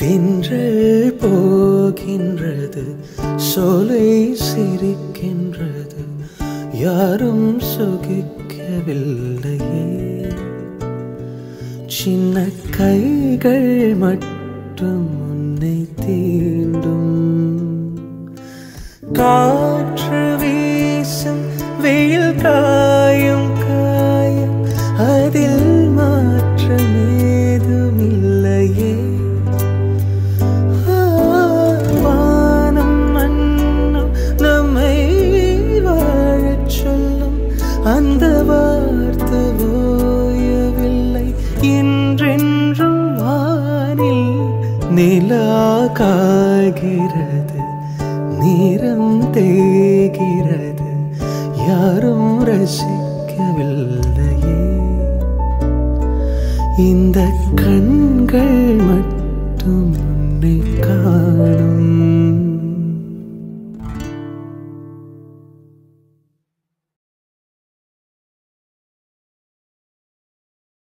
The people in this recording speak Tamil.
தென்றல் போகின்றது சோலை சிரிக்கின்றது யாரும் சுகிக்கவில்லையே சின்ன கைகள் மட்டும் உன்னை தீண்டும் காற்று வீசும் வெயில் காயும் காயம் அதில் மாற்றம் ஏதும் இல்லையே வானம் மன்னம் நம்மை வாழச் சொல்லும் அந்த வார்த்தை ஓயவில்லை என்றென்றும் வானில் நிலா காய்கிறது நீரம் தேய்கிறது யாரும் ரசிக்கவில்லையே இந்த கண்கள் மட்டும் உன்னை காணும்